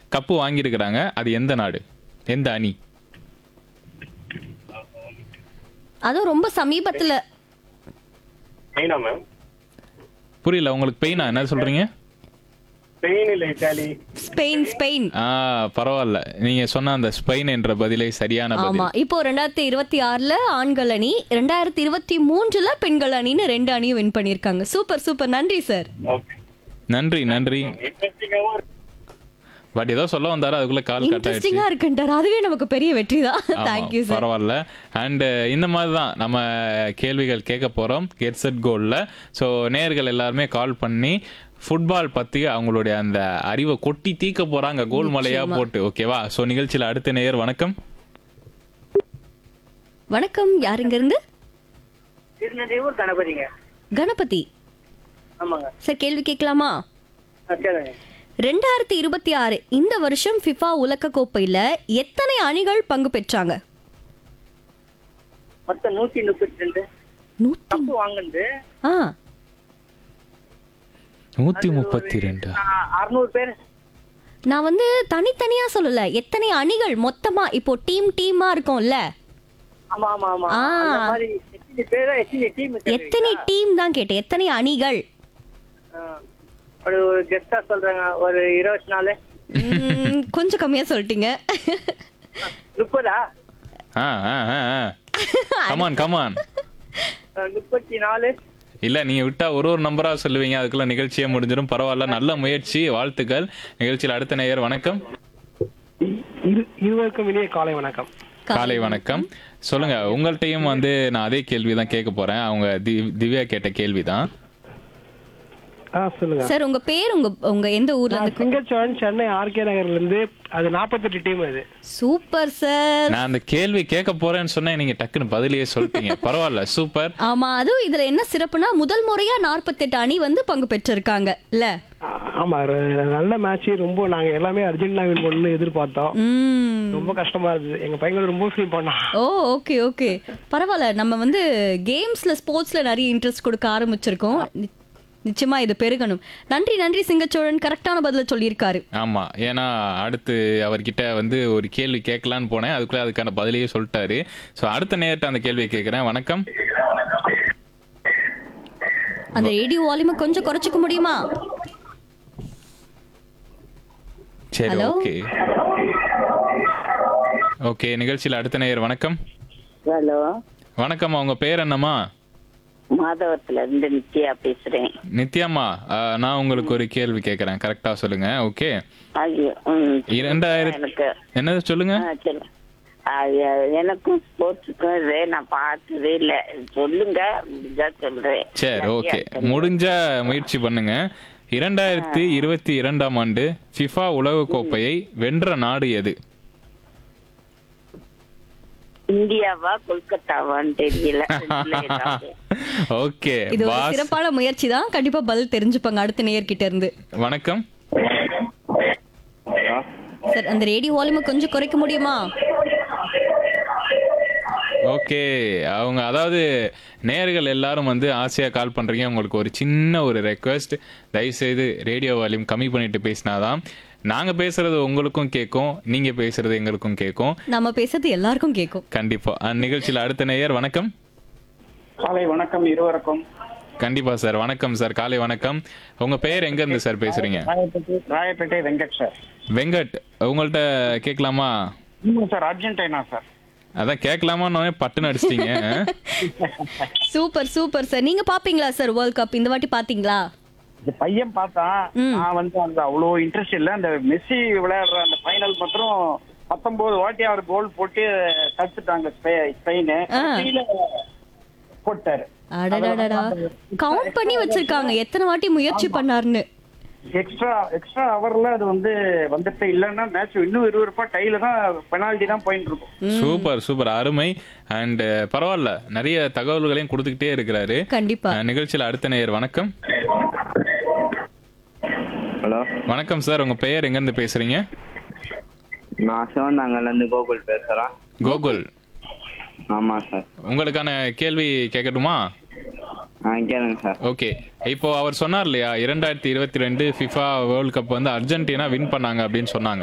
Cup வாங்கியிருக்கிறாங்க அது எந்த நாடு எந்த அணி அதுவும் ரொம்ப சமீபத்துல ஸ்பெயினா மேம் புரியல உங்களுக்கு பெயினா என்ன சொல்றீங்க ஸ்பெயின் இல்ல இட்டாலி ஸ்பெயின் ஸ்பெயின் ஆ பரவாயில்ல நீங்க சொன்ன அந்த ஸ்பெயின் என்ற பதிலே சரியான ஆமா பதில் இப்போ ரெண்டாயிரத்தி இருபத்தி ஆறுல ஆண்கள் அணி ரெண்டாயிரத்தி இருபத்தி மூன்றுல பெண்கள் அணின்னு ரெண்டு அணியும் வின் பண்ணிருக்காங்க சூப்பர் சூப்பர் நன்றி சார் ஓகே நன்றி நன்றி இன்ட்ரெஸ்டிங்காவும் இருக்கு பட் ஏதோ சொல்ல வந்தாரு அதுக்குள்ள கால் கட் ஆயிடுச்சு இன்ட்ரெஸ்டிங்கா இருக்குன்றார் அதுவே நமக்கு பெரிய வெற்றி தான் ஆமா, தேங்க்யூ சார் பரவாயில்ல அண்ட் இந்த மாதிரி தான் நம்ம கேள்விகள் கேட்க போறோம் கெட் செட் கோல்ல ஸோ நேயர்கள் எல்லாருமே கால் பண்ணி ஃபுட்பால் பத்தி அவங்களுடைய அந்த அறிவை கொட்டி தீக்க போறாங்க கோல் மலையா போட்டு ஓகேவா ஸோ நிகழ்ச்சியில அடுத்த நேயர் வணக்கம் வணக்கம் யாருங்க இருந்து திருநெல்வேலூர் கணபதிங்க கணபதி ஆமாங்க சார் கேள்வி கேட்கலாமா ஆ, கேளுங்க ரெண்டாயிரத்தி இருபத்தி ஆறு இந்த வருஷம் ஃபிஃபா உலக கோப்பையில எத்தனை அணிகள் பங்கு பெற்றாங்க மொத்தம் நூத்தி முப்பத்தி ரெண்டு நூத்தி கப்பு வாங்குனது ஆ நூத்தி முப்பத்தி ரெண்டு அறுநூறு பேர் நான் வந்து தனித்தனியா சொல்லல எத்தனை அணிகள் மொத்தமா இப்போ டீம் டீமா இருக்கும்ல ஆமா ஆமா ஆமா ஆ. அந்த மாதிரி எத்தனை பேரா எத்தனை டீம் எத்தனை டீம் தான் கேட்டேன் எத்தனை அணிகள் ஒரு ஒரு கெஸ்டா சொல்றாங்க ஒரு இருபத்தி நாலு ம், கொஞ்சம் கம்மியா சொல்லிட்டீங்க முப்பதா ஆ ஆ கமான் கமான் ஆ, முப்பத்தி நாலு இல்ல நீங்க விட்டா ஒரு ஒரு நம்பரா சொல்லுவீங்க அதுக்குள்ள நிகழ்ச்சியே முடிஞ்சிடும் பரவாயில்ல நல்ல முயற்சி வாழ்த்துக்கள் நிகழ்ச்சியில் அடுத்த நேயர் வணக்கம் இரு இருவருக்கும் இனிய காலை வணக்கம் காலை வணக்கம் சொல்லுங்க உங்கள்கிட்டயும் வந்து நான் அதே கேள்வி தான் கேட்க போறேன் அவங்க தி- திவ்யா கேட்ட கேள்வி தான் ஆ சொல்லுங்க சார் உங்க பேர் உங்க உங்க எந்த ஊர்ல நான் இருந்து சிங்கச்சோழன் சென்னை ஆர்கே நகர்ல இருந்து அது நாற்பத்தெட்டு டீம் அது சூப்பர் சார் நான் அந்த கேள்வி கேட்க போறேன்னு சொன்னேன் நீங்க டக்குன்னு பதிலையே சொல்லிட்டீங்க பரவாயில்ல சூப்பர் ஆமா அதுவும் இதுல என்ன சிறப்புனா முதல் முறையா நாற்பத்தெட்டு அணி வந்து பங்கு பெற்றிருக்காங்க இல்ல ஆ, ஆமா ர- நல்ல மேட்ச் ரொம்ப நாங்க எல்லாமே அர்ஜென்டினா வின் பண்ணணும்னு எதிர்பார்த்தோம் ம் ரொம்ப கஷ்டமா இருந்தது எங்க பையன் ரொம்ப ஃபீல் பண்ணான் ஓ ஓகே ஓகே பரவாயில்ல நம்ம வந்து கேம்ஸ்ல ஸ்போர்ட்ஸ்ல நிறைய இன்ட்ரெஸ்ட் கொடுக்க ஆரம்பிச்சிருக்கோம் நி- நிச்சயமா இது பெருகணும் நன்றி நன்றி சிங்கச்சோழன் கரெக்டான பதில சொல்லியிருக்காரு ஆமா ஏன்னா அடுத்து அவர்கிட்ட வந்து ஒரு கேள்வி கேட்கலான்னு போனேன் அதுக்குள்ள அதுக்கான பதிலையே சொல்லிட்டாரு ஸோ அடுத்த நேரத்தை அந்த கேள்வியை கேட்கிறேன் வணக்கம் அந்த ரேடியோ வால்யூமை கொஞ்சம் குறைச்சிக்க முடியுமா சரி Hello? ஓகே ஓகே நிகழ்ச்சியில் அடுத்த நேயர் வணக்கம் ஹலோ வணக்கம் உங்க பேர் என்னம்மா மாதவத்துல இருந்து நித்யா பேசுறேன் நித்யாம்மா ஆஹ், நான் உங்களுக்கு ஒரு கேள்வி கேட்கறேன் கரெக்டா சொல்லுங்க ஓகே ஐயோ ம். இரண்டாயிரத்தி எனக்கு என்னது சொல்லுங்க ஆ, சரி. அது, எனக்கும் ஸ்போர்ட்ஸுக்கும் இது நான் பார்த்ததே இல்ல சொல்லுங்க முடிஞ்சா சொல்றேன் சரி ஓகே முடிஞ்ச முயற்சி பண்ணுங்க இரண்டாயிரத்தி இருபத்தி இரண்டாம் ஆண்டு ஃபிஃபா உலகக் கோப்பையை வென்ற நாடு எது இந்தியாவா கொல்கத்தாவான்னு தெரியல ரெண்டுல ஏதாவது. ஓகே இது ஒரு பாஸ் சிறப்பான முயற்சி தான் கண்டிப்பா பதில் தெரிஞ்சுப்பாங்க அடுத்த நேயர்கிட்ட இருந்து வணக்கம் சார் அந்த ரேடியோ வால்யூமை கொஞ்சம் குறைக்க முடியுமா ஓகே அவங்க அதாவது நேர்கள் எல்லாரும் வந்து ஆசையா கால் பண்றீங்க உங்களுக்கு ஒரு சின்ன ஒரு ரெக்வெஸ்ட் தயவுசெய்து ரேடியோ வால்யூம் கம்மி பண்ணிட்டு பேசினாதான் நாங்க பேசுறது உங்களுக்கும் கேட்கும் நீங்க பேசுறது எங்களுக்கும் கேட்கும் நம்ம பேசுறது எல்லாருக்கும் கேட்கும் கண்டிப்பா அஹ், நிகழ்ச்சியில அடுத்த நேயர் வணக்கம் காலை வணக்கம் இருவருக்கும் கண்டிப்பா சார் வணக்கம் சார் காலை வணக்கம் உங்க பெயர் எங்க இருந்து சார் பேசுறீங்க ராயப்பேட்டை ராயப்பேட்டை வெங்கட் சார் வெங்கட் உங்கள்ட்ட கேட்கலாமா சார் அர்ஜென்டினா சார் அதான் கேட்கலாமான்னு பட்டுன்னு அடிச்சிட்டீங்க சூப்பர் சூப்பர் சார் நீங்க பாப்பீங்களா சார் வேர்ல்ட் கப் இந்த வாட்டி பாத்தீங்களா இந்த பையன் பார்த்தான் நான் வந்து அந்த அவ்வளோ இன்ட்ரெஸ்ட் இல்ல அந்த மெஸ்ஸி விளையாடுற அந்த ஃபைனல் மட்டும் பத்தொன்பது வாட்டி அவர் கோல் போட்டு தடுத்துட்டாங்க ஸ்பெ- ஸ்பெயின் கடைசியில போட்டாரு அடடடடா கவுண்ட் பண்ணி வச்சிருக்காங்க எத்தனை வாட்டி முயற்சி பண்ணாருன்னு எக்ஸ்ட்ரா எக்ஸ்ட்ரா ஹவர்ல அது வந்து வந்துட்டு இல்லைன்னா மேட்ச் இன்னும் விறுவிறுப்பா டைல தான் பெனால்டி தான் போயிட்டு இருக்கும் சூப்பர் சூப்பர் அருமை அண்ட் பரவாயில்ல நிறைய தகவல்களையும் கொடுத்துக்கிட்டே இருக்கிறாரு கண்டிப்பா அஹ், நிகழ்ச்சியில அடுத்த நேயர் வணக்கம் ஹலோ வணக்கம் சார் உங்க பெயர் எங்க இருந்து பேசுறீங்க நான் சிவந்தாங்கல்ல இருந்து கோகுல் பேசுறேன் கோகுல் ஆமா சார் உங்களுக்கான கேள்வி கேட்கட்டுமா ஆ கேளுங்க சார் ஓகே இப்போ அவர் சொன்னார் இல்லையா இரண்டாயிரத்தி இருபத்தி ரெண்டு ஃபிஃபா வேர்ல்ட் கப் வந்து அர்ஜென்டினா வின் பண்ணாங்க அப்படின்னு சொன்னாங்க